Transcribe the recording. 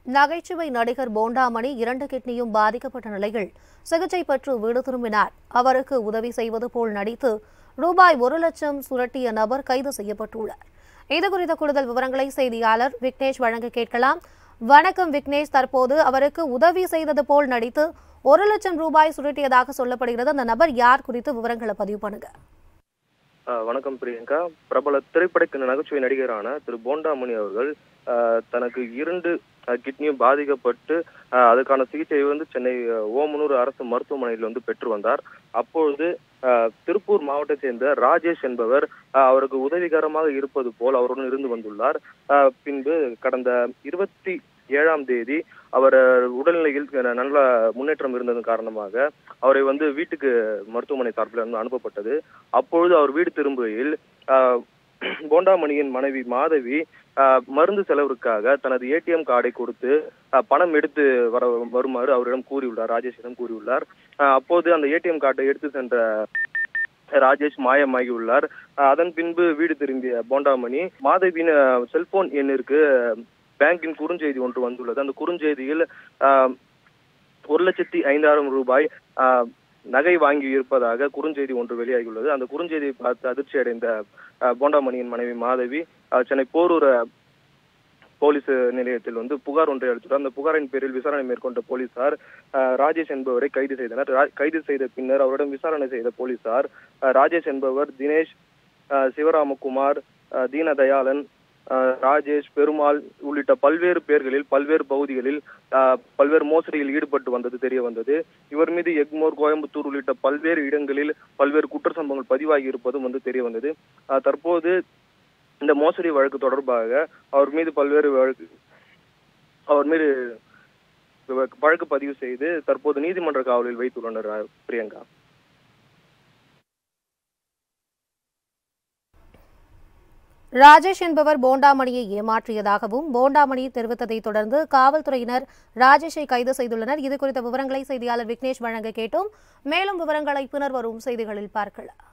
நகைச்சுவை நடிகர் போண்டாமணி இரண்டு கிட்னியும் பாதிக்கப்பட்ட நிலையில் சிகிச்சை பெற்று வீடு திரும்பினார் அவருக்கு உதவி செய்வது போல் நடித்து ரூபாய் ஒரு லட்சம் சுரட்டிய நபர் கைது செய்யப்பட்டுள்ளார் இது குறித்த கூடுதல் விவரங்களை செய்தியாளர் விக்னேஷ் வழங்க கேட்கலாம் வணக்கம் விக்னேஷ் தற்போது அவருக்கு உதவி செய்தது போல் நடித்து ஒரு லட்சம் ரூபாய் சுருட்டியதாக சொல்லப்படுகிறது அந்த நபர் யார் குறித்து விவரங்களை பதிவு பண்ணுங்க ஆஹ் வணக்கம் பிரியங்கா பிரபல திரைப்பட நகைச்சுவை நடிகரான திரு போண்டாமணி அவர்கள் ஆஹ் தனக்கு இரண்டு ஆஹ் கிட்னியும் பாதிக்கப்பட்டு ஆஹ் அதுக்கான சிகிச்சையை வந்து சென்னை ஆஹ் ஓமனூர் அரசு மருத்துவமனையில் வந்து பெற்று வந்தார் அப்பொழுது ஆஹ் திருப்பூர் மாவட்டத்தை சேர்ந்த ராஜேஷ் என்பவர் ஆஹ் அவருக்கு உதவிகரமாக இருப்பது போல் அவருடன் இருந்து வந்துள்ளார் ஆஹ் பின்பு கடந்த இருபத்தி ஏழாம் தேதி அவர் உடல்நிலையில் நல்ல முன்னேற்றம் இருந்ததன் காரணமாக அவரை வந்து வீட்டுக்கு மருத்துவமனை சார்பில் வந்து அனுப்பப்பட்டது அப்பொழுது அவர் வீடு திரும்புகையில் ஆஹ், போண்டாமணியின் மனைவி மாதவி ஆஹ், மருந்து செலவிற்காக தனது ஏடிஎம் கார்டை கொடுத்து ஆஹ், பணம் எடுத்து வர வருமாறு அவரிடம் கூறியுள்ளார் ராஜேஷிடம் கூறியுள்ளார் ஆஹ், அப்போது அந்த ஏடிஎம் கார்டை எடுத்து சென்ற ராஜேஷ் மாயமாகி உள்ளார் ஆஹ், அதன் பின்பு வீடு திரும்பிய போண்டாமணி மாதவியின் ஆஹ், செல்போன் எண்ணிற்கு பேங்கின் குறுஞ்செய்தி ஒன்று வந்துள்ளது அந்த குறுஞ்செய்தியில் ஆஹ், ஒரு லட்சத்தி ஐந்தாயிரம் ரூபாய் ஆஹ், நகை வாங்கி இருப்பதாக குறுஞ்செய்தி ஒன்று வெளியாகியுள்ளது அந்த குறுஞ்செய்தியை பார்த்து அதிர்ச்சி அடைந்த ஆஹ், போண்டாமணியின் மனைவி மாதவி ஆஹ், சென்னை போரூர் ஆஹ், போலீஸ் நிலையத்தில் வந்து புகார் ஒன்றை அளித்துள்ளார் அந்த புகாரின் பேரில் விசாரணை மேற்கொண்ட போலீசார் ஆஹ், ராஜேஷ் என்பவரை கைது செய்தனர் ரா- கைது செய்த பின்னர் அவரிடம் விசாரணை செய்த போலீசார் ஆஹ், ராஜேஷ் என்பவர் தினேஷ் ஆஹ், சிவராமகுமார் ஆஹ், தீனதயாளன் ஆஹ், ராஜேஷ் பெருமாள் உள்ளிட்ட பல்வேறு பேர்களில் பல்வேறு பகுதிகளில் ஆஹ், பல்வேறு மோசடியில் ஈடுபட்டு வந்தது தெரிய வந்தது இவர் மீது எக்மோர் கோயம்புத்தூர் உள்ளிட்ட பல்வேறு இடங்களில் பல்வேறு குற்ற சம்பவங்கள் பதிவாகி இருப்பதும் வந்து தெரிய வந்தது ஆஹ், தற்போது இந்த மோசடி வழக்கு தொடர்பாக அவர் மீது பல்வேறு வழக்கு அவர் மீது வழக்கு பதிவு செய்து தற்போது நீதிமன்ற காவலில் வைத்துள்ளனர் ஆஹ், பிரியங்கா ராஜேஷ் என்பவர் போண்டாமணியை ஏமாற்றியதாகவும் போண்டாமணி தெரிவித்ததைத் தொடர்ந்து காவல்துறையினர் ராஜேஷை கைது செய்துள்ளனர் இது குறித்த விவரங்களை செய்தியாளர் விக்னேஷ் வழங்க கேட்டோம் மேலும் விவரங்களை பின்னர் வரும் செய்திகளில் பார்க்கலாம்